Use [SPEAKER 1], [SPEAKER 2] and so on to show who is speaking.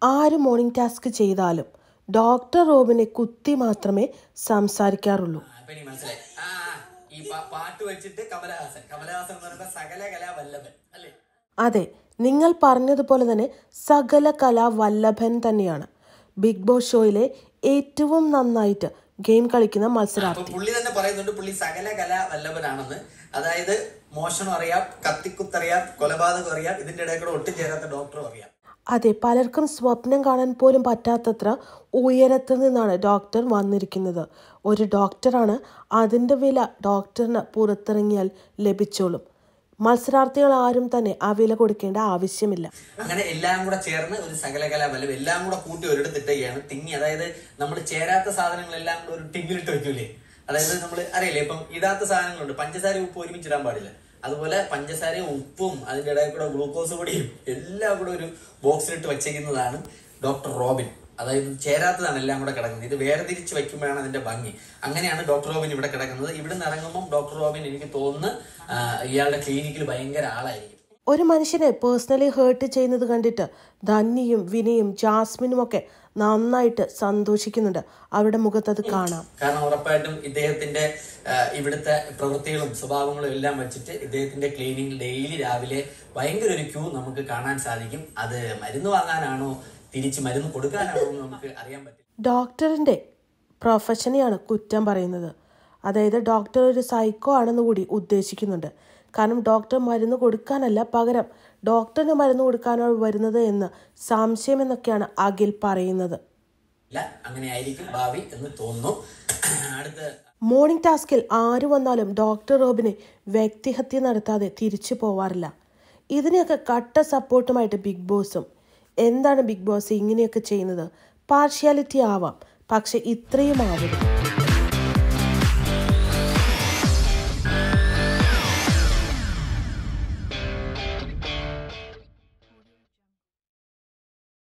[SPEAKER 1] ആര് morning task ചെയ്താലും doctor റോബിനെ കുത്തി മാത്രമേ സംസാരിക്കാറുള്ളൂ
[SPEAKER 2] ആ, ഇപ്പൊ എനിക്ക് മനസ്സിലായി ആ ആ, ഈ പാ- പാട്ട് വെച്ചിട്ട് കമലഹാസൻ കമലഹാസൻ എന്ന് പറയുമ്പോ സകല കലാ വല്ലഭൻ അല്ലേ
[SPEAKER 1] അതെ നിങ്ങൾ പറഞ്ഞതുപോലെ തന്നെ സകല കലാ വല്ലഭൻ തന്നെയാണ് ബിഗ് ബോസ് ഷോയിലെ ഏറ്റവും നന്നായിട്ട് ഗെയിം കളിക്കുന്ന
[SPEAKER 2] അപ്പൊ
[SPEAKER 1] മത്സരാർത്ഥി
[SPEAKER 2] പുള്ളി തന്നെ പറയുന്നുണ്ട് പുള്ളി സകല കലാ വല്ലഭനാണെന്ന് അതായത് മോഷണം അറിയാം കത്തിക്കുത്തറിയാം കൊലപാതകം അറിയാം ഇതിന്റെ ഇടയിൽ കൂടെ ഒട്ടും ചേരാത്ത ഡോക്ടറും അറിയാം
[SPEAKER 1] അതെ പലർക്കും സ്വപ്നം കാണാൻ പോലും പറ്റാത്തത്ര ഉയരത്തിൽ നിന്നാണ് ഡോക്ടർ വന്നിരിക്കുന്നത് ഒരു ഡോക്ടറാണ് അതിൻ്റെ വില ഡോക്ടറിന് പുറത്തിറങ്ങിയാൽ ലഭിച്ചോളും മത്സരാർത്ഥികൾ ആരും തന്നെ ആ വില കൊടുക്കേണ്ട ആവശ്യമില്ല
[SPEAKER 2] അങ്ങനെ എല്ലാം കൂടെ ചേർന്ന് ഒരു സകല കലാ വല്ലഭൻ എല്ലാം കൂടെ കൂട്ടി ഒരിടത്തിട്ടുകയാണ് തിങ്ങി അതായത് നമ്മൾ ചേരാത്ത സാധനങ്ങളെല്ലാം കൂടെ ഒരു ടിങ്ങിലിട്ട് വെക്കൂലേ അതായത് നമ്മൾ അറിയില്ലേ ഇപ്പം ഇടാത്ത സാധനങ്ങളുണ്ട് പഞ്ചസാര ഉപ്പ് ഒരുമിച്ചിടാൻ പാടില്ല അതുപോലെ പഞ്ചസാരയും ഉപ്പും അതിന്റെ ഇടയിൽ കൂടെ ഗ്ലൂക്കോസ് പൊടിയും എല്ലാം കൂടെ ഒരു ബോക്സിലിട്ട് വെച്ചേക്കുന്നതാണ് ഡോക്ടർ റോബിൻ അതായത് ചേരാത്തതാണ് എല്ലാം കൂടെ കിടക്കുന്നത് ഇത് വേർതിരിച്ച് വെക്കുമ്പോഴാണ് അതിന്റെ ഭംഗി അങ്ങനെയാണ് ഡോക്ടർ റോബിൻ ഇവിടെ കിടക്കുന്നത് ഇവിടെ നിന്ന് ഇറങ്ങുമ്പോൾ ഡോക്ടർ റോബിൻ എനിക്ക് തോന്നുന്നു ആ, ഇയാളുടെ ക്ലിനിക്കിൽ ഭയങ്കര ആളായിരിക്കും
[SPEAKER 1] ഒരു മനുഷ്യനെ പേഴ്സണലി ഹേർട്ട് ചെയ്യുന്നത് കണ്ടിട്ട് ധന്യയും വിനയും ജാസ്മിനും ഒക്കെ നന്നായിട്ട് സന്തോഷിക്കുന്നുണ്ട് അവരുടെ മുഖത്ത് അത് കാണാം
[SPEAKER 2] കാരണം ഉറപ്പായിട്ടും ഇദ്ദേഹത്തിന്റെ ആ, ഇവിടുത്തെ പ്രവൃത്തികളും സ്വഭാവങ്ങളും എല്ലാം വെച്ചിട്ട് ഇദ്ദേഹത്തിന്റെ ക്ലീനിങ് ഡെയിലി രാവിലെ ഭയങ്കര ഒരു ക്യൂ നമുക്ക് കാണാൻ സാധിക്കും അത് മരുന്ന് വാങ്ങാനാണോ തിരിച്ച് മരുന്ന് കൊടുക്കാനാണോ എന്ന് നമുക്ക് അറിയാൻ പറ്റില്ല
[SPEAKER 1] ഡോക്ടറിൻ്റെ പ്രൊഫഷനെയാണ് കുറ്റം പറയുന്നത് അതായത് ഡോക്ടർ ഒരു സൈക്കോ ആണെന്ന് കൂടി ഉദ്ദേശിക്കുന്നുണ്ട് കാരണം ഡോക്ടർ മരുന്ന് കൊടുക്കാനല്ല പകരം ഡോക്ടറിന് മരുന്ന് കൊടുക്കാനാണ് വരുന്നത് എന്ന് സംശയം എന്നൊക്കെയാണ് അഖിൽ പറയുന്നത്
[SPEAKER 2] ഇല്ല അങ്ങനെ ആയിരിക്കും ഭാവി എന്ന് തോന്നുന്നു അടുത്ത
[SPEAKER 1] മോർണിംഗ് ടാസ്കിൽ ആര് വന്നാലും ഡോക്ടർ റോബിനെ വ്യക്തിഹത്യ നടത്താതെ തിരിച്ചു പോവാറില്ല ഇതിനെയൊക്കെ കട്ട സപ്പോർട്ടുമായിട്ട് ബിഗ് ബോസും എന്താണ് ബിഗ് ബോസ് ഇങ്ങനെയൊക്കെ ചെയ്യുന്നത് പാർഷ്യാലിറ്റി ആവാം പക്ഷെ ഇത്രയും ആവരുത്